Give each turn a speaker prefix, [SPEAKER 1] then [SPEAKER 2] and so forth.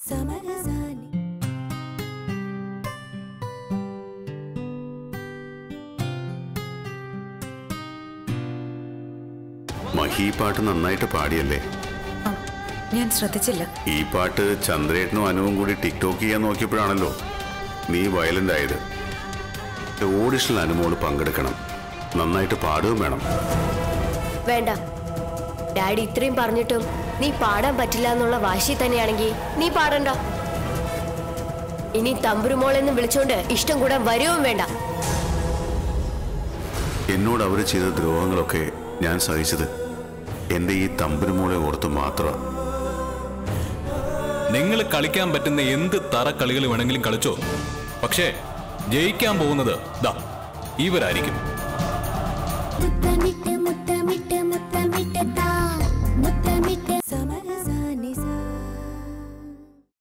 [SPEAKER 1] സമരസാനി
[SPEAKER 2] മഹി ഈ പാട്ട് നന്നായിട്ട് പാടിയല്ലേ
[SPEAKER 3] ആ, ഞാൻ ശ്രദ്ധിച്ചില്ല
[SPEAKER 2] ഈ പാട്ട് ചന്ദ്രേട്ടനും അനുവും കൂടി ടിക്ടോക്ക് ചെയ്യാൻ നോക്കിയപ്പോഴാണല്ലോ നീ വയലന്റ് ആയത് ഓഡിഷനിൽ അനുമോള് പങ്കെടുക്കണം നന്നായിട്ട് പാടുകയും വേണം
[SPEAKER 4] വേണ്ട ഡാഡി ഇത്രയും പറഞ്ഞിട്ടും നീ പാടാൻ പറ്റില്ല എന്നുള്ള വാശി തന്നെയാണെങ്കിൽ നീ പാടണ്ട ഇനി തമ്പുരുമോളെന്ന് വിളിച്ചോണ്ട് ഇഷ്ടം കൂടെ വരുവും വേണ്ട
[SPEAKER 2] എന്നോട് അവർ ചെയ്ത ദ്രോഹങ്ങളൊക്കെ ഞാൻ സഹിച്ചത് എൻ്റെ ഈ തമ്പുരുമോളെ ഓർത്ത് മാത്രമാണ്
[SPEAKER 5] നിങ്ങൾ കളിക്കാൻ പറ്റുന്ന എന്ത് തറ കളികൾ വേണമെങ്കിലും കളിച്ചോ പക്ഷേ ജയിക്കാൻ പോകുന്നത് ദാ ഇവരായിരിക്കും